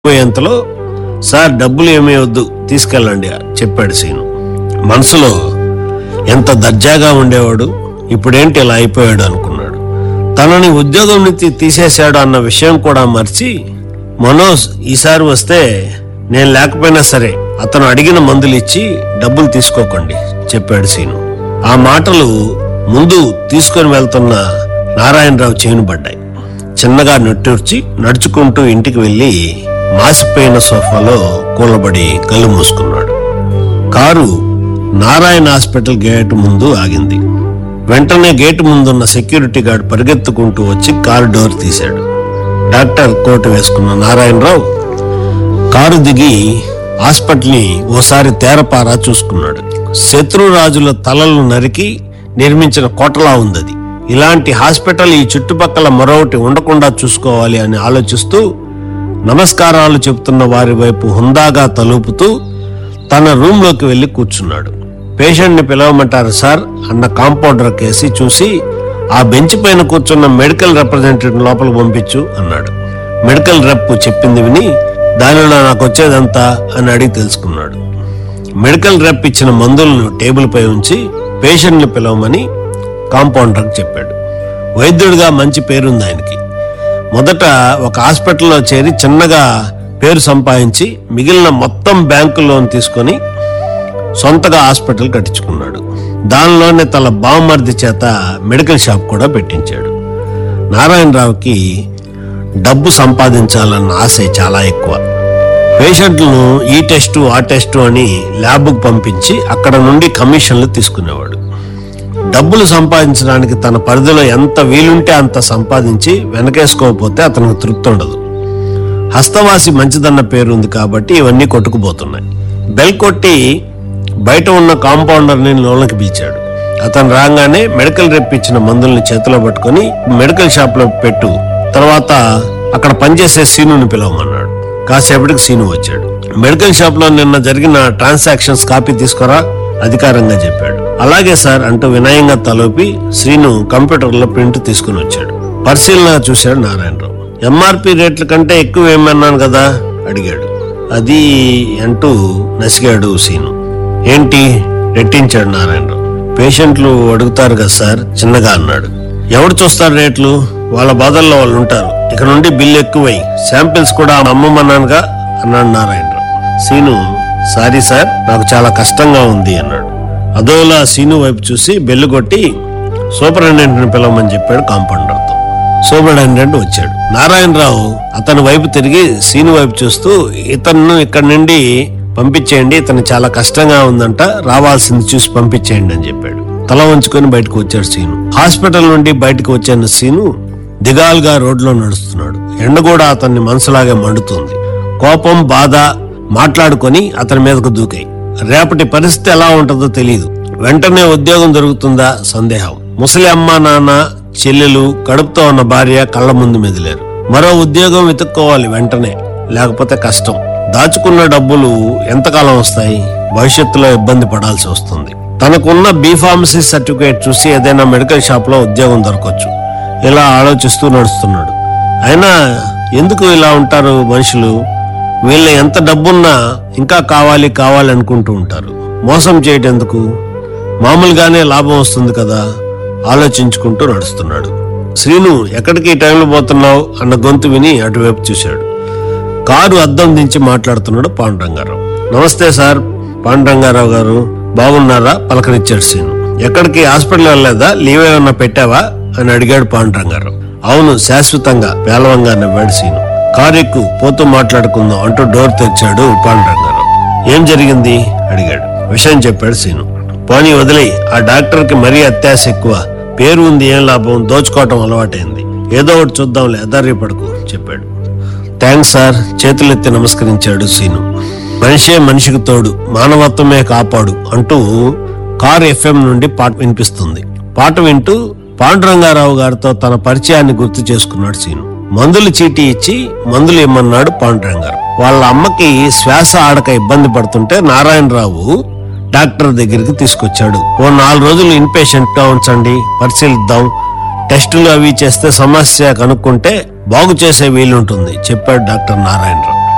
పోయేంతలో sir డబ్బులు ఏమీ వద్దు తీసుకెళ్ళండి చెప్పాడు సీను మనసులో ఎంత దర్జాగా ఉండేవాడు ఇప్పుడేంటి ఇలా అయిపోయాడు అనుకున్నాడు తనని ఉద్యోగం నుంచి తీసేశాడు అన్న విషయం కూడా మర్చి మనోజ్ ఈసారి వస్తే నేను లేకపోయినా సరే అతను అడిగిన మందులు ఇచ్చి డబ్బులు తీసుకోకండి చెప్పాడు సీను ఆ మాటలు ముందు తీసుకొని వెళ్తున్న నారాయణరావు చేను పడ్డాయి చిన్నగా నిట్టూర్చి నడుచుకుంటూ ఇంటికి వెళ్లి మాసిపోయిన సోఫాలో కూలబడి కళ్ళు మూసుకున్నాడు కారు నారాయణ హాస్పిటల్ గేట్ ముందు ఆగింది వెంటనే గేటు ముందున్న సెక్యూరిటీ గార్డ్ పరిగెత్తుకుంటూ వచ్చి కారు డోర్ తీశాడు డాక్టర్ కోటు వేసుకున్న నారాయణరావు కారు దిగి హాస్పిటల్ని ఓసారి తేరపారా చూసుకున్నాడు శత్రురాజుల తలలు నరికి నిర్మించిన కోటలా ఉందది ఇలాంటి హాస్పిటల్ ఈ చుట్టుపక్కల మరొకటి ఉండకుండా చూసుకోవాలి అని ఆలోచిస్తూ నమస్కారాలు చెప్తున్న వారి వైపు హుందాగా తలుపుతూ తన రూంలోకి వెళ్లి కూర్చున్నాడు పేషెంట్ని పిలవమంటారు సార్ అన్న కాంపౌండర్ కేసి చూసి ఆ బెంచ్ పైన కూర్చున్న మెడికల్ రిప్రజెంటేటివ్ లోపలికి పంపించు అన్నాడు మెడికల్ రెప్ చెప్పింది విని దానిలో నాకు వచ్చేదంతా అని అడిగి తెలుసుకున్నాడు మెడికల్ రెప్ ఇచ్చిన మందులను టేబుల్ పై ఉంచి పేషెంట్ని పిలవమని కాంపౌండర్కి చెప్పాడు వైద్యుడిగా మంచి పేరుంది ఆయనకి మొదట ఒక హాస్పిటల్లో చేరి చిన్నగా పేరు సంపాదించి మిగిలిన మొత్తం బ్యాంకు లోన్ తీసుకొని సొంతగా హాస్పిటల్ కట్టించుకున్నాడు దానిలోనే తన బావమర్ది చేత మెడికల్ షాప్ కూడా పెట్టించాడు నారాయణరావుకి డబ్బు సంపాదించాలన్న ఆశ చాలా ఎక్కువ పేషెంట్లను ఈ టెస్టు ఆ టెస్టు అని ల్యాబ్కు పంపించి అక్కడ నుండి కమిషన్లు తీసుకునేవాడు డబ్బులు సంపాదించడానికి తన పరిధిలో ఎంత వీలుంటే అంత సంపాదించి వెనకేసుకోకపోతే అతనికి తృప్తి ఉండదు హస్తవాసి మంచిదన్న పేరు ఉంది కాబట్టి ఇవన్నీ కొట్టుకుపోతున్నాయి బెల్ కొట్టి బయట ఉన్న కాంపౌండర్ని లోనకి పిలిచాడు అతను రాగానే మెడికల్ రెప్ ఇచ్చిన మందుల్ని చేతిలో పట్టుకొని మెడికల్ షాప్ లో పెట్టు తర్వాత అక్కడ పనిచేసే సీనుని పిలవమన్నాడు కాసేపటికి సీను వచ్చాడు మెడికల్ షాప్ లో నిన్న జరిగిన ట్రాన్సాక్షన్స్ కాపీ తీసుకురా అధికారంగా చెప్పాడు అలాగే సార్ అంటూ వినయంగా తలోపి శ్రీను కంప్యూటర్ లో ప్రింట్ తీసుకుని వచ్చాడు పరిశీలన చూశాడు నారాయణరావు ఎంఆర్పి రేట్ల కంటే ఎక్కువ ఏమన్నాను కదా అడిగాడు అది అంటూ నసిగాడు సీను ఏంటి రెట్టించాడు నారాయణరావు పేషెంట్లు అడుగుతారు కదా సార్ చిన్నగా అన్నాడు ఎవడు చూస్తారు రేట్లు వాళ్ళ బాధల్లో వాళ్ళు ఉంటారు ఇక నుండి బిల్లు ఎక్కువై శాంపిల్స్ కూడా అమ్మమన్నానుగా అన్నాడు నారాయణరావు సీను సారీ సార్ నాకు చాలా కష్టంగా ఉంది అన్నాడు అదోలా సీను వైపు చూసి బెల్లు కొట్టి సూపరింటెండెంట్ని పిలవమని చెప్పాడు కాంపౌండర్తో సూపరింటెండెంట్ వచ్చాడు నారాయణరావు అతని వైపు తిరిగి సీను వైపు చూస్తూ ఇతను ఇక్కడి నుండి పంపించేయండి ఇతను చాలా కష్టంగా ఉందంట రావాల్సింది చూసి పంపించేయండి అని చెప్పాడు తల వంచుకొని బయటకు వచ్చాడు సీను హాస్పిటల్ నుండి బయటకు వచ్చిన సీను దిగాలుగా రోడ్లో నడుస్తున్నాడు ఎండ కూడా అతన్ని మనసులాగే మండుతుంది కోపం బాధ మాట్లాడుకొని అతని మీదకు దూకాయి రేపటి పరిస్థితి ఎలా ఉంటుందో తెలియదు వెంటనే ఉద్యోగం దొరుకుతుందా సందేహం ముసలి అమ్మ నాన్న చెల్లెలు కడుపుతో ఉన్న భార్య కళ్ళ ముందు మెదిలేరు మరో ఉద్యోగం వెతుక్కోవాలి వెంటనే లేకపోతే కష్టం దాచుకున్న డబ్బులు ఎంతకాలం వస్తాయి భవిష్యత్తులో ఇబ్బంది పడాల్సి వస్తుంది తనకున్న బీఫార్మసీ సర్టిఫికేట్ చూసి ఏదైనా మెడికల్ షాప్ లో ఉద్యోగం దొరకవచ్చు ఇలా ఆలోచిస్తూ నడుస్తున్నాడు అయినా ఎందుకు ఇలా ఉంటారు మనుషులు వీళ్ళ ఎంత డబ్బున్నా ఇంకా కావాలి కావాలి అనుకుంటూ ఉంటారు మోసం చేయటెందుకు మామూలుగానే లాభం వస్తుంది కదా ఆలోచించుకుంటూ నడుస్తున్నాడు శ్రీను ఎక్కడికి ఈ టైంలో పోతున్నావు అన్న గొంతు విని అటువైపు చూశాడు కారు అద్దం దించి మాట్లాడుతున్నాడు పాండురంగారావు నమస్తే సార్ పాండురంగారావు గారు బాగున్నారా పలకరించాడు శ్రీను ఎక్కడికి హాస్పిటల్ వెళ్ళలేదా లీవ్ ఏమన్నా పెట్టావా అని అడిగాడు పాండురంగారావు అవును శాశ్వతంగా పేలవంగా నవ్వాడు సీను కారు ఎక్కు పోతూ మాట్లాడుకుందాం అంటూ డోర్ తెరిచాడు పాండురంగారావు ఏం జరిగింది అడిగాడు విషయం చెప్పాడు సీను పోనీ వదిలే ఆ డాక్టర్ కి మరీ అత్యాశ ఎక్కువ పేరు ఉంది ఏం లాభం దోచుకోవటం అలవాటైంది ఏదో ఒకటి చూద్దాంలే అదారి పడుకు చెప్పాడు థ్యాంక్స్ సార్ చేతులెత్తి నమస్కరించాడు సీను మనిషే మనిషికి తోడు మానవత్వమే కాపాడు అంటూ కార్ ఎఫ్ఎం నుండి పాట వినిపిస్తుంది పాట వింటూ పాండురంగారావు గారితో తన పరిచయాన్ని గుర్తు చేసుకున్నాడు సీను మందులు చీటీ ఇచ్చి మందులు ఇమ్మన్నాడు పాండురంగారావు వాళ్ళ అమ్మకి శ్వాస ఆడక ఇబ్బంది పడుతుంటే నారాయణరావు డాక్టర్ దగ్గరికి తీసుకొచ్చాడు ఓ నాలుగు రోజులు ఇన్పేషెంట్ గా ఉంచండి పరిశీలిద్దాం టెస్టులు అవి చేస్తే సమస్య కనుక్కుంటే బాగు చేసే వీలుంటుంది చెప్పాడు డాక్టర్ నారాయణరావు